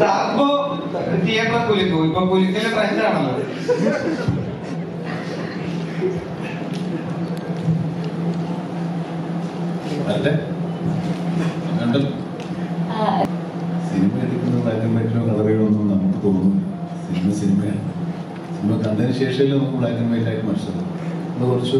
അപ്പോ തിയേറ്റർ കുലിക്കും ഇപ്പൊ കുലിക്കല് ട്രെൻഡ് ആണല്ലോ അല്ലേ കണ്ടല്ലോ സിനിമ എടുക്കുന്നത് ബ്ലാക്ക് ആൻഡ് വൈറ്റിലോ കളറുകളോ ഒന്നും നമുക്ക് തോന്നുന്നില്ല സിനിമ സിനിമയാണ് സിനിമ കണ്ടതിന് ശേഷമല്ലേ നമുക്ക് ബ്ലാക്ക് ആൻഡ് വൈറ്റ് ആയിട്ട് മനസ്സിലാവും നമ്മൾ കുറച്ച്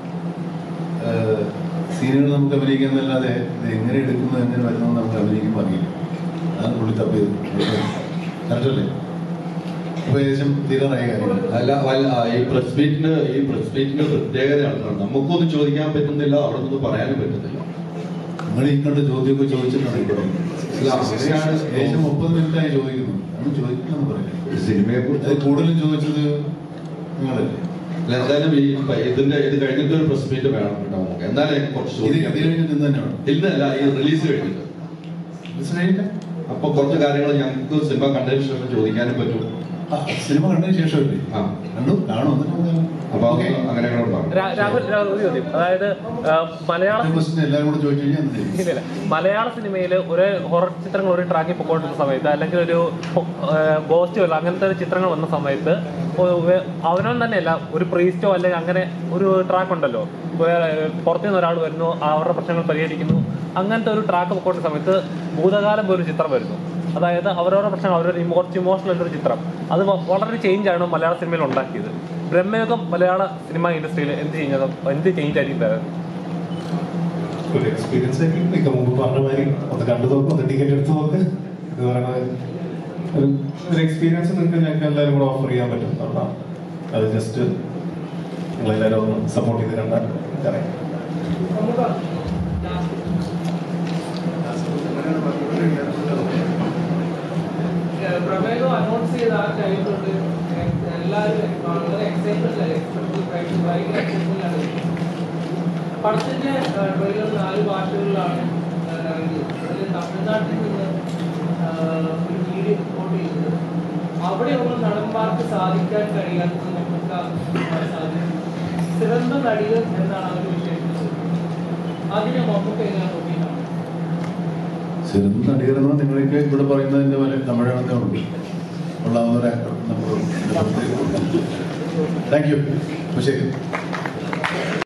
സീനുകൾ നമുക്ക് അഭിനയിക്കാന്നല്ലാതെ ഇത് എങ്ങനെ എടുക്കുന്നു എങ്ങനെ വരുന്നു എന്ന് നമുക്ക് അഭിനയിക്കുമ്പോൾ അറിയില്ല അതാണ് പുള്ളി തപ്പിയത് കറക്റ്റല്ലേ ഇപ്പൊ ഏകദേശം തീരാറായ കാര്യങ്ങൾ അല്ല വല്ല- ആ, ഈ പ്രസ് മീറ്റിന് ഈ പ്രസ് മീറ്റിന്റെ പ്രത്യേകതയാണ് നമുക്കൊന്നും ചോദിക്കാൻ പറ്റുന്നില്ല അവിടെ നിന്ന് പറയാനും പറ്റുന്നില്ല നിങ്ങൾ ഈ കണ്ട ചോദ്യമൊക്കെ ചോദിച്ചിട്ടാണ് ഇവിടെ അല്ല, അങ്ങനെയാണ് ഏകദേശം മുപ്പത് മിനിറ്റായി ചോദിക്കുന്നു അന്ന് ചോദിക്കില്ലെന്ന് പറയാം സിനിമയെ അത് കുറിച്ച് കൂടുതലും ചോദിച്ചത് നിങ്ങളല്ലേ അല്ല, എന്തായാലും ഈ ഇപ്പൊ ഇതിന്റെ ഇത് കഴിഞ്ഞിട്ട് ഒരു പ്രസ് മീറ്റ് വേണം കേട്ടോ നമുക്ക് എന്നാലേ കുറച്ച് ഇത് ചോദിക്കാൻ ഇത് കഴിഞ്ഞിട്ട് ഇന്ന് തന്നെ വേണം ഇല്ലല്ല ഈ റിലീസ് കഴിഞ്ഞിട്ട് മനസ്സിലായില്ല അപ്പൊ കുറച്ച് കാര്യങ്ങൾ ഞങ്ങൾക്ക് സിനിമ കണ്ടതിന് ശേഷം ചോദിക്കാനും പറ്റും ആ, സിനിമ കണ്ടതിന് ശേഷമല്ലേ ആ. കണ്ടു കാണും എന്നിട്ട് നമുക്ക് അപ്പൊ ഓക്കേ. അങ്ങനെ അങ്ങനെ ഉണ്ടാവും രാ- രാഹുൽ രാഹുൽ ഒരു ചോദ്യം അതായത് ആ, മലയാള അടുത്ത question എല്ലാവരും കൂടെ ചോദിച്ചു കഴിഞ്ഞാൽ എന്ത് ചെയ്യും? ഇല്ലില്ല മലയാള സിനിമയിൽ ഒരു ഹൊറർ ചിത്രങ്ങൾ ഒരു ട്രാക്കിൽ പൊക്കോണ്ടിരുന്ന സമയത്ത് അല്ലെങ്കിൽ ഒരു ഗോസ്റ്റ് വല്ല അങ്ങനത്തെ ഒരു ചിത്രങ്ങൾ വന്ന സമയത്ത് ഒ- വേ- അവനവൻ തന്നെയല്ല ഒരു പ്രീസ്റ്റോ അല്ലെങ്കിൽ അങ്ങനെ ഒരു ട്രാക്ക് ഉണ്ടല്ലോ വേ- പുറത്തുനിന്ന് ഒരാൾ വരുന്നു അവരുടെ പ്രശ്നങ്ങൾ പരിഹരിക്കുന്നു അങ്ങനത്തെ ഒരു ട്രാക്ക് പൊക്കോണ്ട സമയത്ത് ഭൂതകാലം പോലൊരു ചിത്രം വരുന്നു അതായത് അവരവരുടെ പ്രശ്നങ്ങൾ അവരൊരു കുറച്ച് ഇമോഷണൽ ഒരു ചിത്രം അത് വ- വളരെ ചേഞ്ച് ആണ് മലയാള സിനിമയിൽ ഉണ്ടാക്കിയത് ബ്രഹ്മയുഗം മലയാള സിനിമ ഇൻഡസ്ട്രിയിൽ എന്ത് ചെയ്യുന്നത് എന്ത് ചേഞ്ച് ആയിരിക്കും തരാൻ ഒരു എക്സ്പീരിയൻസ് ആയിരിക്കും ഇപ്പൊ മുമ്പ് പറഞ്ഞ മാതിരി ഒന്ന് കണ്ടു നോക്കും ഒന്ന് ടിക്കറ്റ് എടുത്ത് നോക്ക് എന്ന് പറയുന്നത് ഒരു ഒരു എക്സ്പീരിയൻസ് നിങ്ങൾക്ക് ഞങ്ങൾക്ക് എല്ലാവരും കൂടെ ഓഫർ ചെയ്യാൻ പറ്റും അതുകൊണ്ടാണ് അത് ജസ്റ്റ് നിങ്ങളെല്ലാവരും ഒന്ന് സപ്പോർട്ട് ചെയ്ത് കണ്ടാൽ അറിയാം പ്രമേയം അനൗൺസ് ചെയ്ത ആ ടൈം തൊട്ട് എല്ലാവരും വളരെ എക്സൈറ്റ്മെന്റ് ഭയങ്കര എക്സൈറ്റ്മെന്റാണ് പടത്തിന്റെ ട്രെയിലർ നാല് ഭാഷകളിലാണ് ആ, ഇറങ്ങിയത് അതിൽ തമിഴ്നാട്ടിൽ നിന്ന് ആ, ഒരു വീഡിയോ റിപ്പോർട്ട് ചെയ്തത് അവിടെയുള്ള നടന്മാർക്ക് സാധിക്കാൻ കഴിയാത്തത് നമുക്ക് സാധിക്കും സിറந்த നടികൾ എന്നാണ് അവർ വിശേഷിപ്പിച്ചത് അതിനെ നമുക്ക് എങ്ങനെ നോക്കിയിട്ടാണ് സിനിമ നടികരെന്ന് നിങ്ങളൊക്കെ ഇവിടെ പറയുന്നതിന്റെ പോലെ തമിഴാണെന്നേ ഉള്ളൂ ഉള്ള ഒരു ആക്ടർ നമ്മൾ താങ്ക് യു ശരി